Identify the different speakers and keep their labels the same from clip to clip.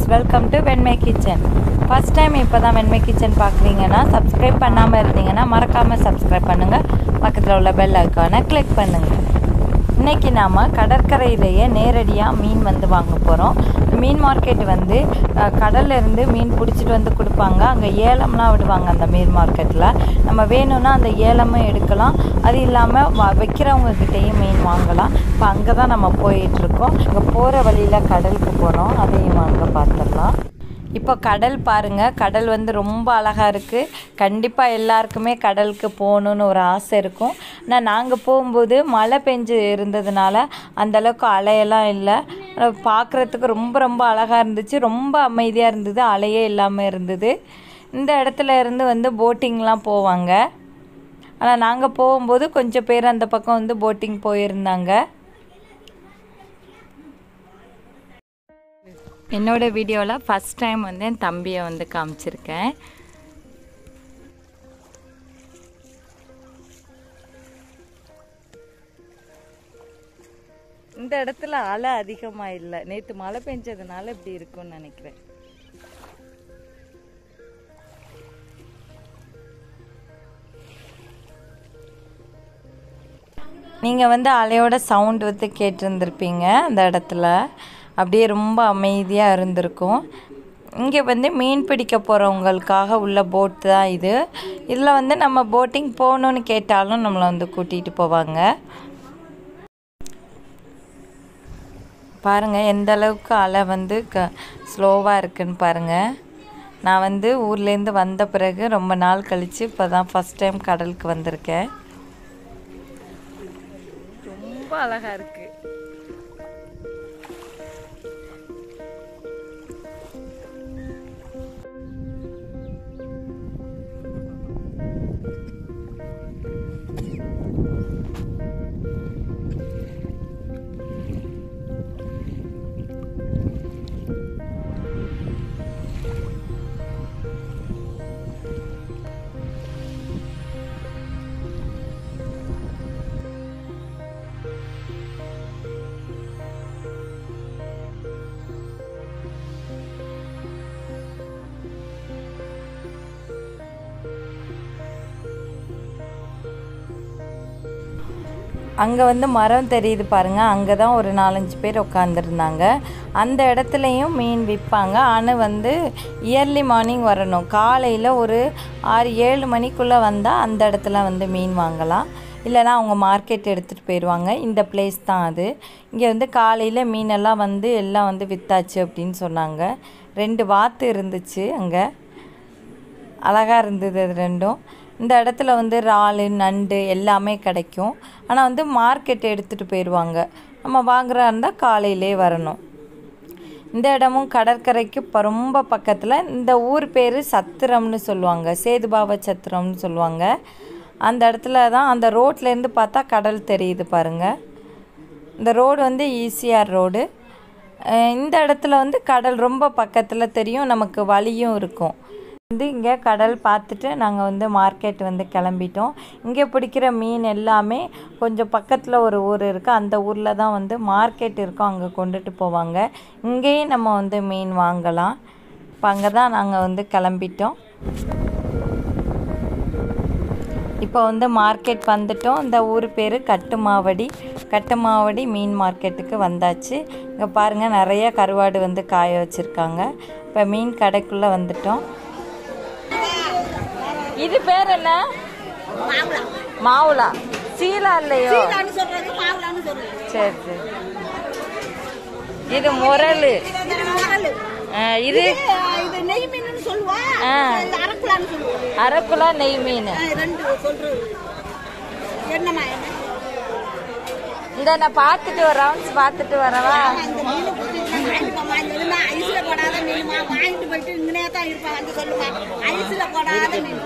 Speaker 1: Welcome to Venmai kitchen first time இப்போ தான் வெண்மை கிச்சன் பார்க்குறீங்கன்னா சப்ஸ்கிரைப் பண்ணாமல் இருந்தீங்கன்னா மறக்காமல் சப்ஸ்கிரைப் பண்ணுங்கள் பக்கத்தில் உள்ள பெல் ஐக்கானை கிளிக் பண்ணுங்கள் இன்றைக்கி நாம் கடற்கரையிலேயே நேரடியாக மீன் வந்து வாங்க போகிறோம் மீன் மார்க்கெட் வந்து அஹ், கடல்ல இருந்து மீன் பிடிச்சிட்டு வந்து கொடுப்பாங்க அங்கே ஏலம்லாம் விடுவாங்க அந்த மீன் மார்க்கெட்டில் நம்ம வேணும்னா அந்த ஏலமும் எடுக்கலாம் அது இல்லாமல் வ வைக்கிறவங்க கிட்டேயும் மீன் வாங்கலாம் இப்போ அங்கே தான் நம்ம போயிட்டுருக்கோம் இங்கே போகிற வழியில் கடலுக்கு போகிறோம் அதையும் வாங்க பார்த்துடலாம் இப்போ கடல் பாருங்க கடல் வந்து ரொம்ப அழகாக இருக்குது கண்டிப்பாக எல்லாருக்குமே கடலுக்கு போகணுன்னு ஒரு ஆசை இருக்கும் ஆனால் நாங்கள் போகும்போது மழை பெஞ்சு இருந்ததுனால அந்த அளவுக்கு அலையெல்லாம் இல்லை பார்க்குறதுக்கு ரொம்ப ரொம்ப அழகாக இருந்துச்சு ரொம்ப அமைதியாக இருந்தது அலையே இல்லாமல் இருந்தது இந்த இடத்துல இருந்து வந்து போட்டிங்லாம் போவாங்க ஆனால் நாங்கள் போகும்போது கொஞ்சம் பேர் அந்த பக்கம் வந்து போட்டிங் போயிருந்தாங்க என்னோட வீடியோவில் ஃபஸ்ட் டைம் வந்து என் தம்பியை வந்து காமிச்சிருக்கேன் இந்த இடத்துல அலை அதிகமாக இல்லை நேற்று மழை பெஞ்சதுனால இப்படி இருக்கும்னு நினைக்கிறேன் நீங்கள் வந்து அலையோட சவுண்ட் வந்து கேட்டிருந்துருப்பீங்க அந்த இடத்துல அப்படியே ரொம்ப அமைதியாக இருந்திருக்கும் இங்கே வந்து மீன் பிடிக்க போகிறவங்களுக்காக உள்ள போட் தான் இது இதில் வந்து நம்ம போட்டிங் போகணுன்னு கேட்டாலும் நம்மளை வந்து கூட்டிகிட்டு போவாங்க பாருங்கள் எந்த அளவுக்கு அலை வந்து க ஸ்லோவாக இருக்குன்னு பாருங்கள் நான் வந்து ஊர்லேருந்து வந்த பிறகு ரொம்ப நாள் கழித்து இப்போ தான் ஃபஸ்ட் டைம் கடலுக்கு வந்திருக்கேன் ரொம்ப அழகாக இருக்குது அங்கே வந்து மரம் தெரியுது பாருங்கள் அங்கே தான் ஒரு நாலஞ்சு பேர் உட்காந்துருந்தாங்க அந்த இடத்துலையும் மீன் விற்பாங்க ஆனால் வந்து இயர்லி மார்னிங் வரணும் காலையில் ஒரு ஆறு ஏழு மணிக்குள்ளே வந்தால் அந்த இடத்துல வந்து மீன் வாங்கலாம் இல்லைனா அவங்க மார்க்கெட் எடுத்துகிட்டு போயிடுவாங்க இந்த பிளேஸ் தான் அது இங்கே வந்து காலையில் மீனெல்லாம் வந்து எல்லாம் வந்து வித்தாச்சு அப்படின்னு சொன்னாங்க ரெண்டு வாத்து இருந்துச்சு அங்கே அழகாக இருந்தது அது ரெண்டும் இந்த இடத்துல வந்து இறால் நண்டு எல்லாமே கிடைக்கும் ஆனால் வந்து மார்க்கெட் எடுத்துகிட்டு போயிடுவாங்க நம்ம வாங்குறா இருந்தால் காலையிலே வரணும் இந்த இடமும் கடற்கரைக்கு இப்போ ரொம்ப பக்கத்தில் இந்த ஊர் பேர் சத்திரம்னு சொல்லுவாங்க சேதுபாவ சத்திரம்னு சொல்லுவாங்க அந்த இடத்துல தான் அந்த ரோட்லேருந்து பார்த்தா கடல் தெரியுது பாருங்கள் இந்த ரோடு வந்து ஈசிஆர் ரோடு அஹ் இந்த இடத்துல வந்து கடல் ரொம்ப பக்கத்தில் தெரியும் நமக்கு வழியும் இருக்கும் வந்து இங்கே கடல் பார்த்துட்டு நாங்கள் வந்து மார்க்கெட் வந்து கிளம்பிட்டோம் இங்கே பிடிக்கிற மீன் எல்லாமே கொஞ்சம் பக்கத்தில் ஒரு ஊர் இருக்குது அந்த ஊரில் தான் வந்து மார்க்கெட் இருக்கும் அங்கே கொண்டுட்டு போவாங்க இங்கேயும் நம்ம வந்து மீன் வாங்கலாம் இப்போ அங்கே தான் நாங்கள் வந்து கிளம்பிட்டோம் இப்போ வந்து மார்க்கெட் வந்துட்டோம் இந்த ஊர் பேர் கட்டுமாவடி கட்டுமாவடி மீன் மார்க்கெட்டுக்கு வந்தாச்சு இங்கே பாருங்கள் நிறைய கருவாடு வந்து காய வச்சுருக்காங்க இப்போ மீன் கடைக்குள்ளே வந்துட்டோம் இது பேர் என்ன மாவுளா சீலா இல்லையோ
Speaker 2: சொல்றது மாவுளான்னு சொல்றது
Speaker 1: சரி சரி இது முரல்
Speaker 2: இது முரல்
Speaker 1: இது
Speaker 2: இது நெய் மீன் சொல்லுவா
Speaker 1: ஆ.
Speaker 2: இது அரக்குலான்னு சொல்லுவோம்
Speaker 1: அரக்குலா நெய் மீன்
Speaker 2: ஆ, ரெண்டு சொல்றது என்னம்மா என்ன
Speaker 1: இந்த நான் பார்த்துட்டு ஒரு ரவுண்ட்ஸ் பார்த்துட்டு வரவா
Speaker 2: அந்த மீன் கொடுத்து வாங்கிக்கோமா இல்லைன்னா ஐஸ்ல போடாத மீனுமா வாங்கிட்டு போயிட்டு இங்கனே தான் இருப்பாங்க அங்க சொல்லுமா ஐஸ்ல போடாத மீன்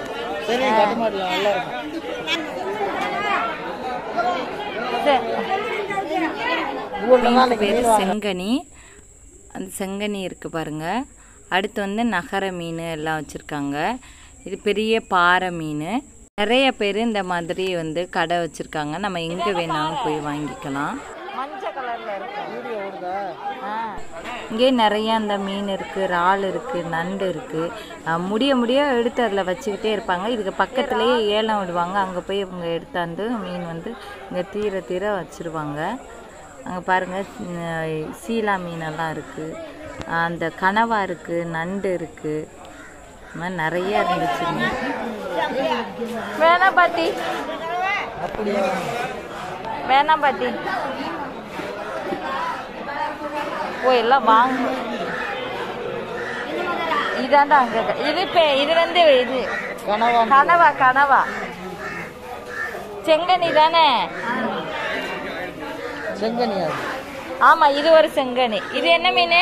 Speaker 1: மீனுக்கு பேர் செங்கனி அந்த செங்கனி இருக்குது பாருங்க அடுத்து வந்து நகர மீன் எல்லாம் வச்சுருக்காங்க இது பெரிய பாறை மீன் நிறைய பேர் இந்த மாதிரி வந்து கடை வச்சுருக்காங்க நம்ம எங்கே வேணாலும் போய் வாங்கிக்கலாம் மஞ்சள் கலரில் இருக்கு இங்கே நிறைய அந்த மீன் இருக்குது இறால் இருக்குது நண்டு இருக்குது முடிய முடிய எடுத்து அதில் வச்சுக்கிட்டே இருப்பாங்க இதுக்கு பக்கத்துலேயே ஏலம் விடுவாங்க அங்கே போய் இவங்க எடுத்தாந்து மீன் வந்து இங்கே தீர தீர வச்சுருவாங்க அங்கே பாருங்கள் சீலா மீனெல்லாம் இருக்குது அந்த கனவா இருக்குது நண்டு இருக்குது இந்த மாதிரி நிறைய இருந்துச்சு மீன் வேணாம் பாட்டி வேணாம் பாட்டி ஓ எல்லாம் வாங்க இதாண்டா அங்க இருக்கு. இது பே இது வந்து இது
Speaker 3: கனவா
Speaker 1: கனவா கனவா செங்கனி தானே
Speaker 3: செங்கனியா
Speaker 1: ஆமா இது ஒரு செங்கனி இது என்ன மீன்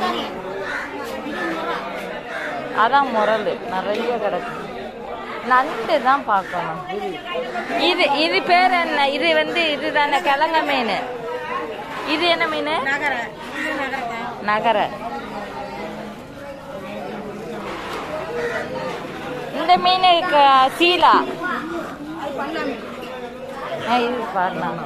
Speaker 1: அதான் முரல் நிறைய கிடக்கு நண்டு தான் பார்க்கணும் இது இது பேர் என்ன இது வந்து இதுதானே கிழங்க மீன் இது என்ன மீன்
Speaker 2: நகர இது நகரத்தை
Speaker 1: நகர இந்த மீன் க- சீலா
Speaker 2: அது பண்ணலாம்
Speaker 1: ஆ, இது பாடலாம்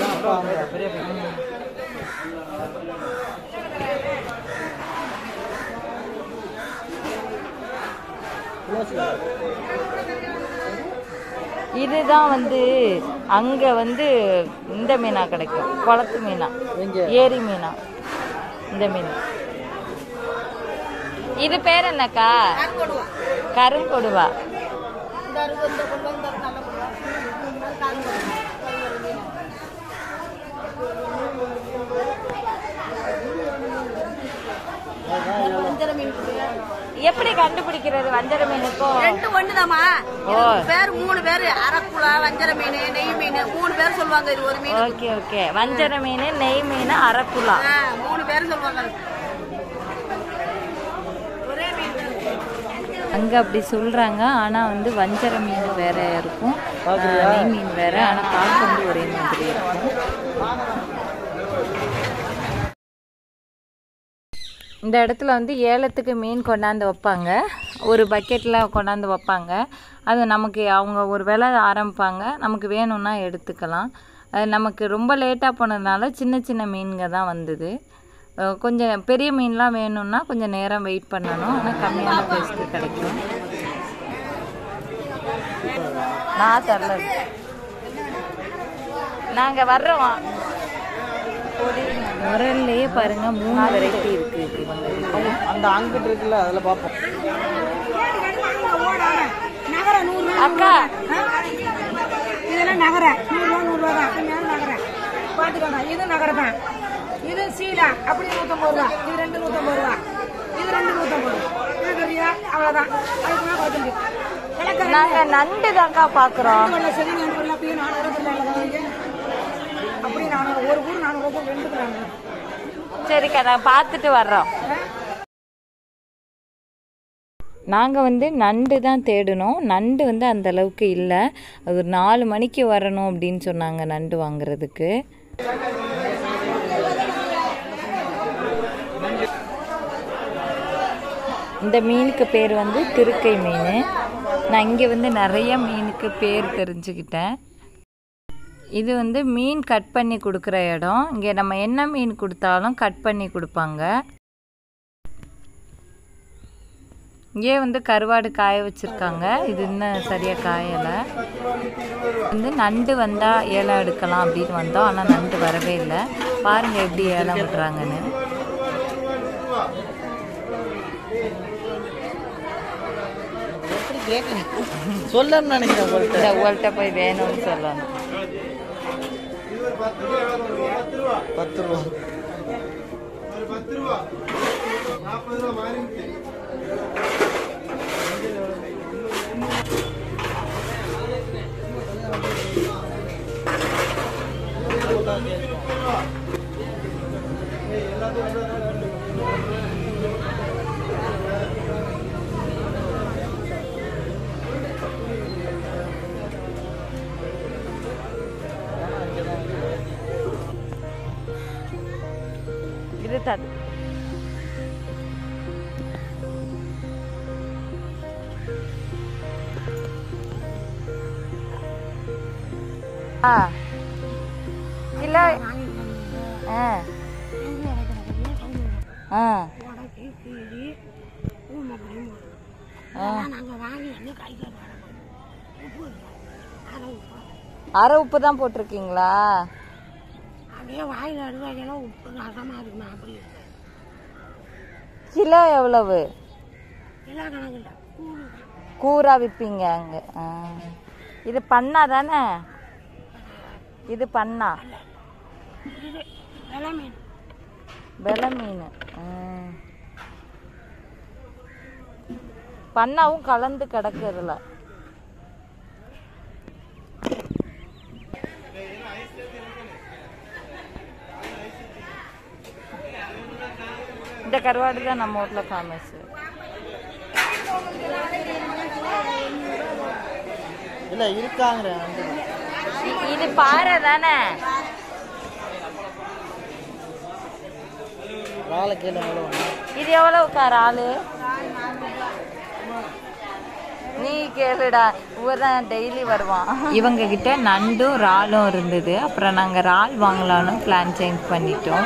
Speaker 1: இதுதான் வந்து அங்க வந்து இந்த மீனா கிடைக்கும் குளத்து மீனா
Speaker 3: எங்க
Speaker 1: ஏரி மீனா இந்த மீன் இது பேர் என்னக்கா
Speaker 2: கார் போடுவான்
Speaker 1: கருங்கொடுவா
Speaker 2: இந்த அருகு இந்த கொண்டு இந்த நல்ல போடுவான் கார் போடுவான் வஞ்சர மீன் இருக்கு.
Speaker 1: எப்படி கண்டுபிடிக்கிறது வஞ்சர மீனுக்கும்
Speaker 2: ரெண்டு ஒண்ணுதாம்மா
Speaker 1: ஓ.
Speaker 2: இது பேர் மூணு பேரு அரக்குலா வஞ்சர மீன் நெய் மீன் மூணு பேர் சொல்லுவாங்க இது ஒரு மீன்
Speaker 1: ஓகே ஓகே வஞ்சர மீன் நெய் மீன் அரக்குலா
Speaker 2: ஆ, மூணு பேர் சொல்லுவாங்க ஒரே மீன்
Speaker 1: அங்க அப்படி சொல்றாங்க ஆனா வந்து வஞ்சர மீன் வேற இருக்கும் ஆஹ், நெய் மீன் வேற ஆனா பார்க்க வந்து ஒரே மாதிரி இருக்கும் இந்த இடத்துல வந்து ஏலத்துக்கு மீன் கொண்டாந்து வைப்பாங்க ஒரு பக்கெட்டில் கொண்டாந்து வைப்பாங்க அது நமக்கு அவங்க ஒரு விலை ஆரம்பிப்பாங்க நமக்கு வேணும்னா எடுத்துக்கலாம் அது நமக்கு ரொம்ப லேட்டாக போனதுனால சின்ன சின்ன மீன்க தான் வந்தது அஹ் கொஞ்சம் பெரிய மீன்லாம் வேணும்னா கொஞ்சம் நேரம் வெயிட் பண்ணணும் ஆனால் கம்மியான ப்ரைஸ்க்கு கிடைக்கும் நான் தரல நாங்கள் வர்றோம் முரல்லையே பாருங்க மூணு வெரைட்டி இருக்கு இவங்க
Speaker 3: அந்த அங்கிட்டு இருக்குல்ல அதில் பார்ப்போம்
Speaker 2: நகர நூறு
Speaker 1: அக்கா
Speaker 2: இதெல்லாம் நகர நூறுரூவா நூறுரூவா தான் நேரம் நகர பார்த்துக்கோங்க இது நகர தான் இது சீலா அப்படி நூற்றம்பது ரூபா இது ரெண்டு நூற்றம்பது ரூபா இது ரெண்டு நூற்றம்பது இது பெரியா அவ்வளோதான் அதுக்கு மேலே பார்த்துட்டு கிழக்கு
Speaker 1: நாங்க நண்டு தான்க்கா பாக்குறோம்
Speaker 2: வெள்ளை செடி நானூறு அப்படியே நானூறு சொல்லுவாங்க அப்படியே நானூறு ஒரு ஊர் நானூறு ரெண்டு நானூறு
Speaker 1: சரிக்கா நான் பார்த்துட்டு வர்றோம் நாங்கள் வந்து நண்டு தான் தேடினோம் நண்டு வந்து அந்த அளவுக்கு இல்லை அது ஒரு நாலு மணிக்கு வரணும் அப்படின்னு சொன்னாங்க நண்டு வாங்குறதுக்கு இந்த மீனுக்கு பேர் வந்து திருக்கை மீன் நான் இங்கே வந்து நிறைய மீனுக்கு பேர் தெரிஞ்சுக்கிட்டேன் இது வந்து மீன் கட் பண்ணி கொடுக்குற இடம் இங்கே நம்ம என்ன மீன் கொடுத்தாலும் கட் பண்ணி கொடுப்பாங்க இங்கே வந்து கருவாடு காய வச்சுருக்காங்க இது இன்னும் சரியாக காயலை வந்து நண்டு வந்தால் ஏலம் எடுக்கலாம் அப்படின்னு வந்தோம் ஆனால் நண்டு வரவே இல்லை பாருங்கள் எப்படி ஏலம் விடுறாங்கன்னு
Speaker 3: எப்படி கேட்க சொல்லணும்னு நினைக்கிறேன் உங்கள்கிட்ட
Speaker 1: இந்த உங்கள்கிட்ட போய் வேணும்னு சொல்லணும்
Speaker 3: பத்து ரூபா
Speaker 1: இது தத் ஆ இல்லை ஆ ஆ
Speaker 2: உடச்சி கீழி ஊமப்படியும் போடுவோம் நாங்கள் வாங்கி வந்து கையில் உப்பு இல்லை அதை உப்பு
Speaker 1: அரை உப்பு தான் போட்டிருக்கீங்களா
Speaker 2: அப்படியே வாயில் அருவாயெல்லாம் உப்பு ரசமாக இருக்குமா அப்படி இருக்கு
Speaker 1: கிலோ எவ்வளவு
Speaker 2: எல்லா கணக்கில் கூழு
Speaker 1: கூரா விற்பீங்க அங்கே ஆ. இது பண்ணா தானே இது பண்ணா
Speaker 2: இது வெலை மீன்
Speaker 1: வெலை மீன் ம். பண்ணாவும் கலந்து கிடக்குறதுல இந்த கருவாடு தான் நம்ம ஊரில் ஃபேமஸ்
Speaker 3: இல்லை இருக்காங்கிற வந்து
Speaker 1: இது பாறை தானே
Speaker 3: வாழை கீழே எவ்வளோ
Speaker 1: இது எவ்வளவுக்கா ஆளு நீ கேளுடா இவர் தான் டெய்லி வருவான் இவங்க கிட்ட நண்டும் இறாலும் இருந்தது அப்புறம் நாங்கள் இறால் வாங்கலான்னு பிளான் சேஞ்ச் பண்ணிட்டோம்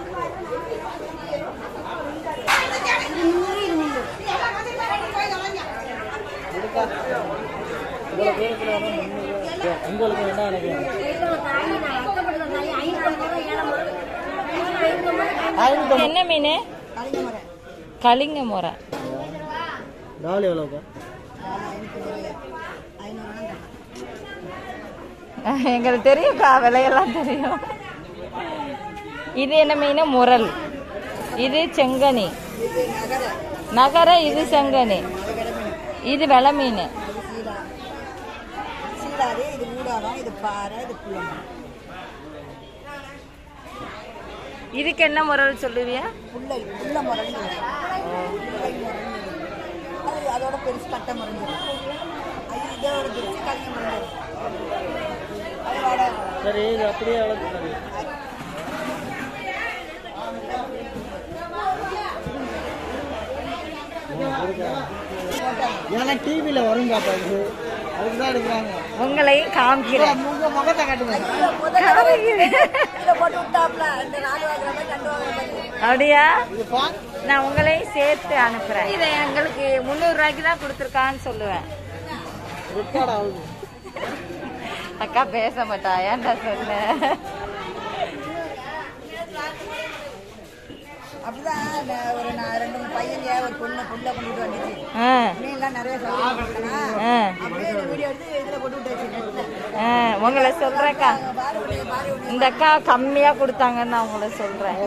Speaker 3: இருக்கா இவ்வளோ பேருக்கு வேணும் முந்நூறு உங்களுக்கு என்ன எனக்கு ஐநூற்றி
Speaker 1: என்ன மீன் கலிங்க முறை
Speaker 3: தால் எவ்வளோக்கா
Speaker 1: எங்களுக்கு தெரியும்க்கா விலையெல்லாம் தெரியும் இது என்ன மீன் முரல் இது செங்கனி நகர இது செங்கனி இது வெலை மீன்
Speaker 4: சீடாது இது ஊடாதான் இது பாறை இது புள்ளம்
Speaker 1: இதுக்கு என்ன முரல் சொல்லுவியா
Speaker 4: புள்ளை புள்ள முறைன்னு புள்ளை முறைன்னு அது அதோட பெருசு கட்டை முறைஞ்சிடும் அது இதோட பெருசு கல்வி முறைஞ்சிடும் அதோட
Speaker 3: சரி இது அப்படியே எவ்வளோ சரி ஏன்னா டிவியில் வரும் பாப்பா இது அதுக்கு தான் எடுக்கிறாங்க
Speaker 1: உங்களையும் காமிக்கிறேன்
Speaker 3: உங்க முகத்தை காட்டுங்க
Speaker 4: இதை போட்டு விட்டாப்ல இந்த நாலு வாங்குற மாதிரி ரெண்டு வாங்குற மாதிரி
Speaker 1: அப்படியா
Speaker 3: இது பா
Speaker 1: நான் உங்களையும் சேர்த்து அனுப்புறேன் இதை எங்களுக்கு முந்நூறு ரூபாய்க்கு தான் கொடுத்துருக்கான்னு சொல்லுவேன்
Speaker 3: ரெக்கார்ட் ஆகுது
Speaker 1: அக்கா பேச மாட்டா ஏன்டா சொன்ன
Speaker 4: அப்படிதான் நான் ஒரு நான் ரெண்டு மூணு பையங்க ஒரு பொண்ணு புள்ள கொண்டுட்டு வந்துச்சு
Speaker 1: ஆ,
Speaker 4: மீன்லாம் நிறைய சாப்பிட்டு
Speaker 1: ஆ,
Speaker 4: அப்படியே இந்த வீடியோ எடுத்து இதில் போட்டு விட்டு வச்சிருக்கேன்
Speaker 1: ஆ, உங்களை சொல்றேன்க்கா
Speaker 4: பாரு உடனே பாரு உடனே
Speaker 1: இந்த அக்கா கம்மியா கொடுத்தாங்கன்னு நான் உங்களை சொல்றேன்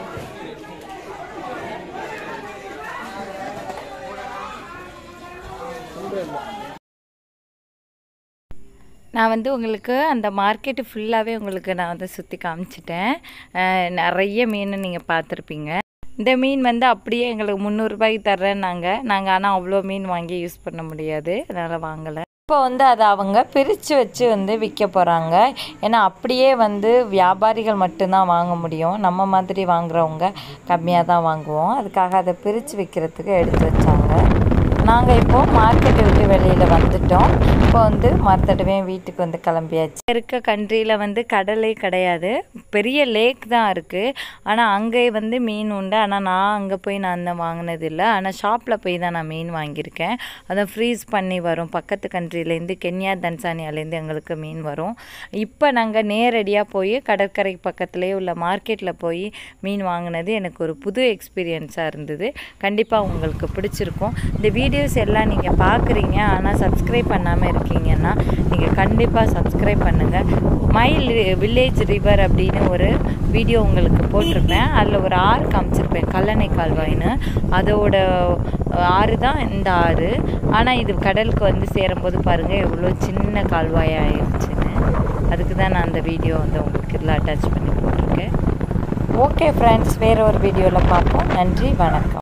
Speaker 1: நான் வந்து உங்களுக்கு அந்த மார்க்கெட்டு ஃபுல்லாகவே உங்களுக்கு நான் வந்து சுற்றி காமிச்சிட்டேன் அஹ் நிறைய மீன் நீங்கள் பார்த்துருப்பீங்க இந்த மீன் வந்து அப்படியே எங்களுக்கு முந்நூறுரூபாய்க்கு தர்றேன்னாங்க நாங்கள் ஆனால் அவ்வளோ மீன் வாங்கி யூஸ் பண்ண முடியாது அதனால் வாங்கலை இப்போ வந்து அதை அவங்க பிரித்து வச்சு வந்து விற்க போகிறாங்க ஏன்னா அப்படியே வந்து வியாபாரிகள் மட்டும்தான் வாங்க முடியும் நம்ம மாதிரி வாங்குறவங்க கம்மியாக தான் வாங்குவோம் அதுக்காக அதை பிரித்து விற்கிறதுக்கு எடுத்து வச்சாங்க நாங்கள் இப்போ மார்க்கெட்டை விட்டு வெளியில் வந்துட்டோம் இப்போ வந்து மறுத்தடவே வீட்டுக்கு வந்து கிளம்பியாச்சு இருக்க கண்ட்ரியில் வந்து கடலே கிடையாது பெரிய லேக் தான் இருக்குது ஆனால் அங்கே வந்து மீன் உண்டு ஆனால் நான் அங்கே போய் நான் தான் வாங்கினது இல்லை ஆனால் ஷாப்பில் போய் தான் நான் மீன் வாங்கியிருக்கேன் அதை ஃப்ரீஸ் பண்ணி வரும் பக்கத்து கண்ட்ரிலேருந்து கென்யா தன்சானியாலேருந்து எங்களுக்கு மீன் வரும் இப்போ நாங்கள் நேரடியாக போய் கடற்கரை பக்கத்துலேயே உள்ள மார்க்கெட்டில் போய் மீன் வாங்கினது எனக்கு ஒரு புது எக்ஸ்பீரியன்ஸாக இருந்தது கண்டிப்பாக உங்களுக்கு பிடிச்சிருக்கும் இந்த வீடியோஸ் எல்லாம் நீங்கள் பார்க்குறீங்க ஆனால் சப்ஸ்கிரைப் பண்ணாமல் இருக்கீங்கன்னா நீங்கள் கண்டிப்பாக சப்ஸ்கிரைப் பண்ணுங்கள் மை வில்லேஜ் ரிவர் அப்படின்னு ஒரு வீடியோ உங்களுக்கு போட்டிருப்பேன் அதில் ஒரு ஆறு காமிச்சிருப்பேன் கல்லணை கால்வாய்னு அதோட ஆறு தான் இந்த ஆறு ஆனால் இது கடலுக்கு வந்து சேரும்போது பாருங்கள் எவ்வளோ சின்ன கால்வாய் ஆயிடுச்சுன்னு அதுக்கு தான் நான் அந்த வீடியோ வந்து உங்களுக்கு இதில் அட்டாச் பண்ணி போட்டிருக்கேன் ஓகே ஃப்ரெண்ட்ஸ் வேறு ஒரு வீடியோவில் பார்ப்போம் நன்றி வணக்கம்